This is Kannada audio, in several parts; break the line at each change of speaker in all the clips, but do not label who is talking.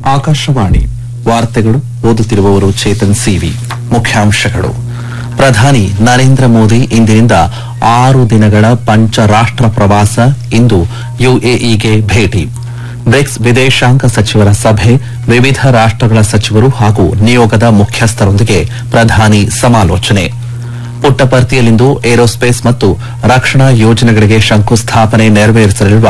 ಆಕಾಶವಾಣಿ ವಾರ್ತೆಗಳು ಓದುತ್ತಿರುವವರು ಚೇತನ್ ಸಿವಿ ಮುಖ್ಯಾಂಶಗಳು ಪ್ರಧಾನಿ ನರೇಂದ್ರ ಮೋದಿ ಇಂದಿನಿಂದ ಆರು ದಿನಗಳ ಪಂಚರಾಷ್ಟ್ರ ಪ್ರವಾಸ ಇಂದು ಯುಎಇಗೆ ಭೇಟಿ ಬ್ರಿಕ್ಸ್ ವಿದೇಶಾಂಗ ಸಚಿವರ ಸಭೆ ವಿವಿಧ ರಾಷ್ಟಗಳ ಸಚಿವರು ಹಾಗೂ ನಿಯೋಗದ ಮುಖ್ಯಸ್ಥರೊಂದಿಗೆ ಪ್ರಧಾನಿ ಸಮಾಲೋಚನೆ ಪುಟ್ಟಪರ್ತಿಯಲ್ಲಿಂದು ಏರೋಸ್ಪೇಸ್ ಮತ್ತು ರಕ್ಷಣಾ ಯೋಜನೆಗಳಿಗೆ ಶಂಕುಸ್ಥಾಪನೆ ನೆರವೇರಿಸಲಿರುವ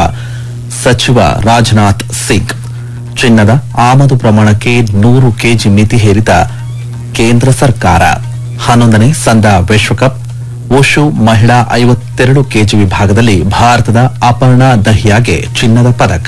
ಸಚಿವ ರಾಜನಾಥ್ ಸಿಂಗ್ ಚಿನ್ನದ ಆಮದು ಪ್ರಮಾಣಕ್ಕೆ ನೂರು ಕೆಜಿ ಮಿತಿ ಹೇರಿದ ಕೇಂದ್ರ ಸರ್ಕಾರ ಹನ್ನೊಂದನೇ ಸಂದ ವಿಶ್ವಕಪ್ ವುಶು ಮಹಿಳಾ ಐವತ್ತೆರಡು ಕೆಜಿ ವಿಭಾಗದಲ್ಲಿ ಭಾರತದ ಅಪರ್ಣಾ ದಹಿಯಾಗೆ ಚಿನ್ನದ ಪದಕ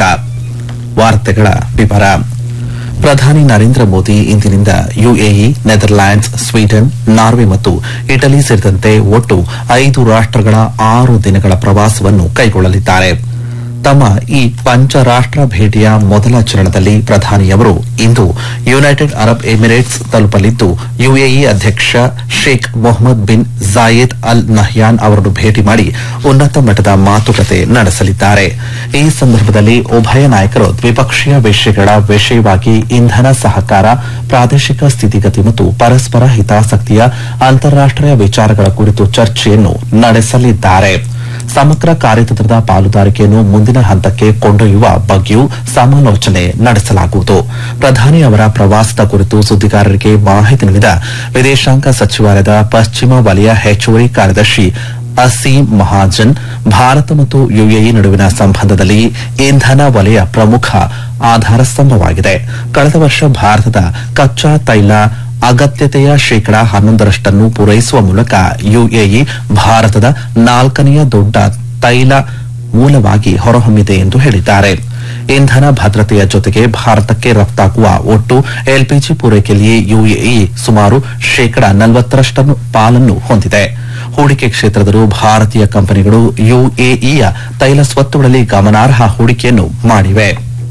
ವಾರ್ತೆಗಳ ವಿವರ ಪ್ರಧಾನಿ ನರೇಂದ್ರ ಮೋದಿ ಇಂದಿನಿಂದ ಯುಎಇ ನೆದರ್ಲ್ಯಾಂಡ್ಸ್ ಸ್ವೀಡನ್ ನಾರ್ವೆ ಮತ್ತು ಇಟಲಿ ಸೇರಿದಂತೆ ಒಟ್ಟು ಐದು ರಾಷ್ಟಗಳ ಆರು ದಿನಗಳ ಪ್ರವಾಸವನ್ನು ಕೈಗೊಳ್ಳಲಿದ್ದಾರೆ ತಮ್ಮ ಈ ಪಂಚರಾಷ್ಟ್ರ ಭೇಟಿಯ ಮೊದಲ ಚರಣದಲ್ಲಿ ಪ್ರಧಾನಿಯವರು ಇಂದು ಯುನೈಟೆಡ್ ಅರಬ್ ಎಮಿರೇಟ್ಸ್ ತಲುಪಲಿದ್ದು ಯುಎಇ ಅಧ್ಯಕ್ಷ Sheikh Mohamed bin Zayed Al Nahyan ಅವರನ್ನು ಭೇಟಿ ಮಾಡಿ ಉನ್ನತ ಮಟ್ಟದ ಮಾತುಕತೆ ನಡೆಸಲಿದ್ದಾರೆ ಈ ಸಂದರ್ಭದಲ್ಲಿ ಉಭಯ ನಾಯಕರು ದ್ವಿಪಕ್ಷೀಯ ವಿಷಯಗಳ ವಿಷಯವಾಗಿ ಇಂಧನ ಸಹಕಾರ ಪ್ರಾದೇಶಿಕ ಸ್ಥಿತಿಗತಿ ಮತ್ತು ಪರಸ್ಪರ ಹಿತಾಸಕ್ತಿಯ ಅಂತಾರಾಷ್ಟೀಯ ವಿಚಾರಗಳ ಕುರಿತು ಚರ್ಚೆಯನ್ನು ನಡೆಸಲಿದ್ದಾರೆ ಸಮಗ್ರ ಕಾರ್ಯತಂತ್ರದ ಪಾಲುದಾರಿಕೆಯನ್ನು ಮುಂದಿನ ಹಂತಕ್ಕೆ ಕೊಂಡೊಯ್ಯುವ ಬಗ್ಗೆಯೂ ಸಮಾಲೋಚನೆ ನಡೆಸಲಾಗುವುದು ಪ್ರಧಾನಿ ಅವರ ಪ್ರವಾಸದ ಕುರಿತು ಸುದ್ದಿಗಾರರಿಗೆ ಮಾಹಿತಿ ನೀಡಿದ ವಿದೇಶಾಂಗ ಸಚಿವಾಲಯದ ಪಶ್ಚಿಮ ವಲಯ ಹೆಚ್ಚುವರಿ ಕಾರ್ಯದರ್ಶಿ ಅಸೀಂ ಮಹಾಜನ್ ಭಾರತ ಮತ್ತು ಯುಎಇ ನಡುವಿನ ಸಂಬಂಧದಲ್ಲಿ ಇಂಧನ ವಲಯ ಪ್ರಮುಖ ಆಧಾರ ಸ್ತಂಭವಾಗಿದೆ ಕಳೆದ ವರ್ಷ ಭಾರತದ ಕಚ್ಚಾ ತೈಲ ಅಗತ್ಯತೆಯ ಶೇಕಡಾ ಹನ್ನೊಂದರಷ್ಟನ್ನು ಪೂರೈಸುವ ಮೂಲಕ ಯುಎಇ ಭಾರತದ ನಾಲ್ಕನೆಯ ದೊಡ್ಡ ತೈಲ ಮೂಲವಾಗಿ ಹೊರಹೊಮ್ಮಿದೆ ಎಂದು ಹೇಳಿದ್ದಾರೆ ಇಂಧನ ಭದ್ರತೆಯ ಜೊತೆಗೆ ಭಾರತಕ್ಕೆ ರಫ್ತಾಗುವ ಒಟ್ಟು ಎಲ್ಪಿಜಿ ಪೂರೈಕೆಯಲ್ಲಿ ಯುಎಇ ಸುಮಾರು ಶೇಕಡಾ ನಲವತ್ತರಷ್ಟನ್ನು ಪಾಲನ್ನು ಹೊಂದಿದೆ ಹೂಡಿಕೆ ಕ್ಷೇತ್ರದಲ್ಲೂ ಭಾರತೀಯ ಕಂಪನಿಗಳು ಯುಎಇಯ ತೈಲ ಸ್ವತ್ತುಗಳಲ್ಲಿ ಗಮನಾರ್ಹ ಹೂಡಿಕೆಯನ್ನು ಮಾಡಿವೆ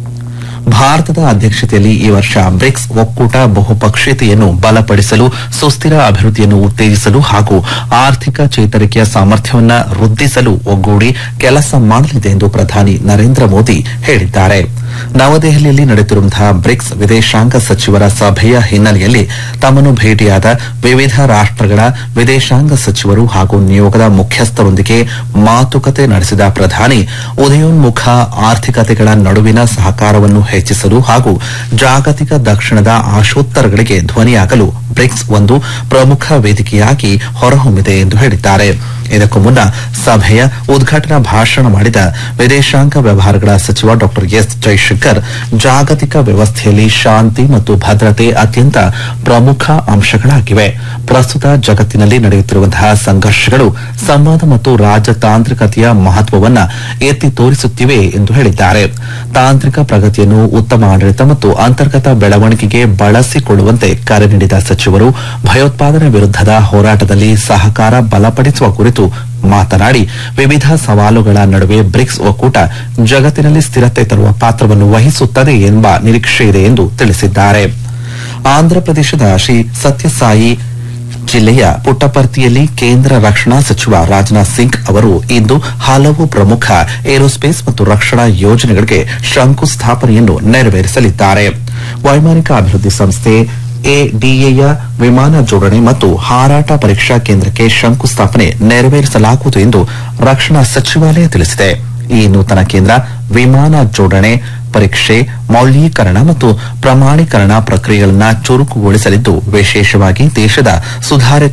ಭಾರತದ ಅಧ್ಯಕ್ಷತೆಯಲ್ಲಿ ಈ ವರ್ಷ ಬ್ರಿಕ್ಸ್ ಒಕ್ಕೂಟ ಬಹುಪಕ್ಷೀಯತೆಯನ್ನು ಬಲಪಡಿಸಲು ಸುಸ್ಥಿರ ಅಭಿವೃದ್ಧಿಯನ್ನು ಉತ್ತೇಜಿಸಲು ಹಾಗೂ ಆರ್ಥಿಕ ಚೇತರಿಕೆಯ ಸಾಮರ್ಥ್ಯವನ್ನು ವೃದ್ಧಿಸಲು ಒಗ್ಗೂಡಿ ಕೆಲಸ ಮಾಡಲಿದೆ ಎಂದು ಪ್ರಧಾನಿ ನರೇಂದ್ರ ಮೋದಿ ಹೇಳಿದ್ದಾರೆ ನವದೆಹಲಿಯಲ್ಲಿ ನಡೆಯುತ್ತಿರುವಂತಹ ಬ್ರಿಕ್ಸ್ ವಿದೇಶಾಂಗ ಸಚಿವರ ಸಭೆಯ ಹಿನ್ನೆಲೆಯಲ್ಲಿ ತಮ್ಮನ್ನು ಭೇಟಿಯಾದ ವಿವಿಧ ರಾಷ್ಟಗಳ ವಿದೇಶಾಂಗ ಸಚಿವರು ಹಾಗೂ ನಿಯೋಗದ ಮುಖ್ಯಸ್ಥರೊಂದಿಗೆ ಮಾತುಕತೆ ನಡೆಸಿದ ಪ್ರಧಾನಿ ಉದಯೋನ್ಮುಖ ಆರ್ಥಿಕತೆಗಳ ನಡುವಿನ ಸಹಕಾರವನ್ನು ಹೆಚ್ಚಿಸಲು ಹಾಗೂ ಜಾಗತಿಕ ದಕ್ಷಿಣದ ಆಶೋತ್ತರಗಳಿಗೆ ಧ್ವನಿಯಾಗಲು ಬ್ರಿಕ್ಸ್ ಒಂದು ಪ್ರಮುಖ ವೇದಿಕೆಯಾಗಿ ಹೊರಹೊಮ್ಮಿದೆ ಎಂದು ಹೇಳಿದ್ದಾರೆ ಇದಕ್ಕೂ ಮುನ್ನ ಸಭೆಯ ಉದ್ಘಾಟನಾ ಭಾಷಣ ಮಾಡಿದ ವಿದೇಶಾಂಗ ವ್ಯವಹಾರಗಳ ಸಚಿವ ಡಾ ಎಸ್ ಜೈಶಂಕರ್ ಜಾಗತಿಕ ವ್ಯವಸ್ಥೆಯಲ್ಲಿ ಶಾಂತಿ ಮತ್ತು ಭದ್ರತೆ ಅತ್ಯಂತ ಪ್ರಮುಖ ಅಂಶಗಳಾಗಿವೆ ಪ್ರಸ್ತುತ ಜಗತ್ತಿನಲ್ಲಿ ನಡೆಯುತ್ತಿರುವಂತಹ ಸಂಘರ್ಷಗಳು ಸಂವಾದ ಮತ್ತು ರಾಜತಾಂತ್ರಿಕತೆಯ ಮಹತ್ವವನ್ನು ಎತ್ತಿ ತೋರಿಸುತ್ತಿವೆ ಎಂದು ಹೇಳಿದ್ದಾರೆ ತಾಂತ್ರಿಕ ಪ್ರಗತಿಯನ್ನು ಉತ್ತಮ ಆಡಳಿತ ಮತ್ತು ಅಂತರ್ಗತ ಬೆಳವಣಿಗೆಗೆ ಬಳಸಿಕೊಳ್ಳುವಂತೆ ಕರೆ ನೀಡಿದ ಸಚಿವರು ಭಯೋತ್ಪಾದನೆ ವಿರುದ್ಧದ ಹೋರಾಟದಲ್ಲಿ ಸಹಕಾರ ಬಲಪಡಿಸುವ ಕುರಿತು ಮಾತನಾಡಿ ವಿವಿಧ ಸವಾಲುಗಳ ನಡುವೆ ಬ್ರಿಕ್ಸ್ ಒಕ್ಕೂಟ ಜಗತ್ತಿನಲ್ಲಿ ಸ್ಥಿರತೆ ತರುವ ಪಾತ್ರವನ್ನು ವಹಿಸುತ್ತದೆ ಎಂಬ ನಿರೀಕ್ಷೆ ಇದೆ ಎಂದು ತಿಳಿಸಿದ್ದಾರೆ ಆಂಧ್ರಪ್ರದೇಶದ ಶ್ರೀ ಸತ್ಯಸಾಯಿ ಜಿಲ್ಲೆಯ ಪುಟ್ಟಪರ್ತಿಯಲ್ಲಿ ಕೇಂದ್ರ ರಕ್ಷಣಾ ಸಚಿವ ರಾಜನಾಥ್ ಸಿಂಗ್ ಅವರು ಇಂದು ಹಲವು ಪ್ರಮುಖ ಏರೋಸ್ಪೇಸ್ ಮತ್ತು ರಕ್ಷಣಾ ಯೋಜನೆಗಳಿಗೆ ಶಂಕುಸ್ಥಾಪನೆಯನ್ನು ನೆರವೇರಿಸಲಿದ್ದಾರೆ ವೈಮಾನಿಕ ಅಭಿವೃದ್ಧಿ ಸಂಸ್ಥೆ ಎಡಿಎಯ ವಿಮಾನ ಜೋಡಣೆ ಮತ್ತು ಹಾರಾಟ ಪರೀಕ್ಷಾ ಕೇಂದ್ರಕ್ಕೆ ಶಂಕುಸ್ಥಾಪನೆ ನೆರವೇರಿಸಲಾಗುವುದು ಎಂದು ರಕ್ಷಣಾ ಸಚಿವಾಲಯ ತಿಳಿಸಿದೆ ಈ ನೂತನ ಕೇಂದ್ರ ವಿಮಾನ ಜೋಡಣೆ ಪರೀಕ್ಷೆ ಮೌಲ್ಯೀಕರಣ ಮತ್ತು ಪ್ರಮಾಣೀಕರಣ ಪ್ರಕ್ರಿಯೆಗಳನ್ನು ಚುರುಕುಗೊಳಿಸಲಿದ್ದು ವಿಶೇಷವಾಗಿ ದೇಶದ ಸುಧಾರಿತ